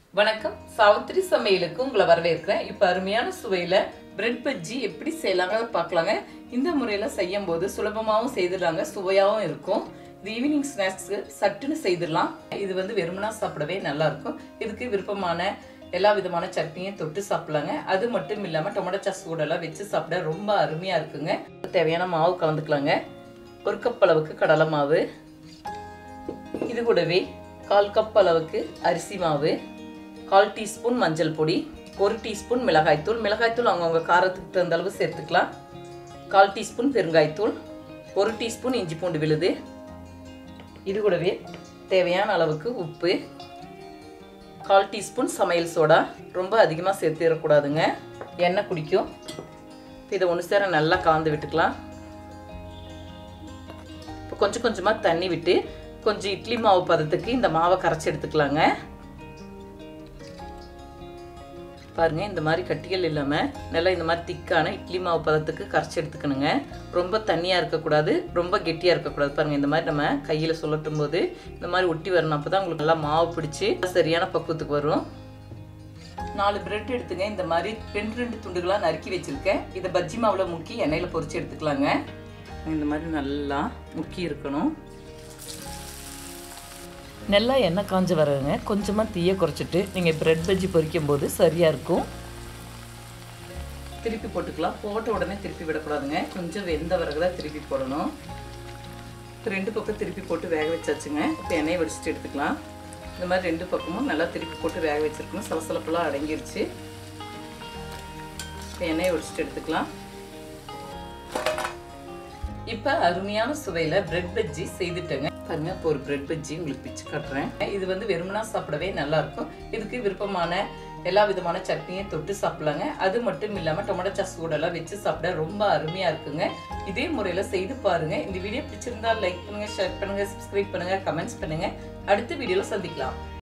வணக்கம் சாவித்திரி சமையலுக்கு உங்களை வரவேற்கிறேன் இப்போ அருமையான சுவையில் பிரெட் பஜ்ஜி எப்படி செய்யலாங்க பார்க்கலாங்க இந்த முறையில் செய்யும் போது சுலபமாகவும் செய்திடலாங்க சுவையாகவும் இருக்கும் இது ஈவினிங் ஸ்நாக்ஸ்க்கு சட்டுன்னு செய்திடலாம் இது வந்து வெறுமனா சாப்பிடவே நல்லா இருக்கும் இதுக்கு விருப்பமான எல்லா விதமான சட்னியும் தொட்டு சாப்பிடலாங்க அது மட்டும் இல்லாமல் டொமேட்டோ சாஸ் கூடலாம் வச்சு சாப்பிட ரொம்ப அருமையாக இருக்குங்க தேவையான மாவு கலந்துக்கலாங்க ஒரு கப் அளவுக்கு கடலை மாவு இது கூடவே கால் கப் அளவுக்கு அரிசி மாவு கால் டீஸ்பூன் மஞ்சள் பொடி ஒரு டீஸ்பூன் மிளகாய்த்தூள் மிளகாய்த்தூள் அவங்கவுங்க காரத்துக்கு தகுந்த அளவு சேர்த்துக்கலாம் கால் டீஸ்பூன் பெருங்காய்த்தூள் ஒரு டீஸ்பூன் இஞ்சி பூண்டு விழுது இது கூடவே தேவையான அளவுக்கு உப்பு கால் டீஸ்பூன் சமையல் சோடா ரொம்ப அதிகமாக சேர்த்துடக்கூடாதுங்க எண்ணெய் குடிக்கும் இதை ஒன்று சேர நல்லா கலந்து விட்டுக்கலாம் இப்போ கொஞ்சம் கொஞ்சமாக தண்ணி விட்டு கொஞ்சம் இட்லி மாவு பதத்துக்கு இந்த மாவை கரைச்சி எடுத்துக்கலாங்க பாருங்க இந்த மாதிரி கட்டிகள் இல்லாமல் நல்லா இந்த மாதிரி திக்கான இட்லி மாவு பதத்துக்கு கரைச்சி எடுத்துக்கணுங்க ரொம்ப தண்ணியாக இருக்கக்கூடாது ரொம்ப கெட்டியாக இருக்கக்கூடாது பாருங்க இந்த மாதிரி நம்ம கையில் சொல்லட்டும் போது இந்த மாதிரி ஒட்டி வரணும் அப்போ தான் உங்களுக்கு நல்லா மாவு பிடிச்சி சரியான பக்குவத்துக்கு வரும் நாலு பிரெட் எடுத்துங்க இந்த மாதிரி ரெண்டு ரெண்டு துண்டுகளாக நறுக்கி வச்சுருக்கேன் இதை பஜ்ஜி மாவில் முக்கி எண்ணெயில் பொரிச்சு எடுத்துக்கலாங்க இந்த மாதிரி நல்லா முக்கி இருக்கணும் நல்லா எண்ணெய் காஞ்சு வரங்க கொஞ்சமாக தீயை குறைச்சிட்டு நீங்கள் பிரெட் பஜ்ஜி பொரிக்கும் போது சரியாக இருக்கும் திருப்பி போட்டுக்கலாம் போட்ட உடனே திருப்பி விடக்கூடாதுங்க கொஞ்சம் வெந்த பிறகு தான் திருப்பி போடணும் ரெண்டு பக்கம் திருப்பி போட்டு வேக வச்சாச்சுங்க இப்போ எண்ணெயை வடிச்சிட்டு எடுத்துக்கலாம் இந்த மாதிரி ரெண்டு பக்கமும் நல்லா திருப்பி போட்டு வேக வச்சிருக்கணும் சலசலப்பெல்லாம் அடங்கிருச்சு இப்போ எண்ணெயை வடிச்சிட்டு எடுத்துக்கலாம் இப்போ அருமையான சுவையில் பிரெட் பஜ்ஜி செய்துட்டேங்க பாருங்க இப்போ ஒரு பிரெட் பஜ்ஜி உங்களுக்கு பிச்சு காட்டுறேன் இது வந்து வெறுமனா சாப்பிடவே நல்லா இருக்கும் இதுக்கு விருப்பமான எல்லா விதமான சட்னியும் தொட்டு சாப்பிடலாங்க அது மட்டும் இல்லாமல் டொமேட்டோ சாஸ் கூடலாம் வச்சு சாப்பிட ரொம்ப அருமையாக இருக்குங்க இதே முறையில் செய்து பாருங்க இந்த வீடியோ பிடிச்சிருந்தா லைக் பண்ணுங்க ஷேர் பண்ணுங்க சப்ஸ்கிரைப் பண்ணுங்க கமெண்ட்ஸ் பண்ணுங்க அடுத்த வீடியோவில் சந்திக்கலாம்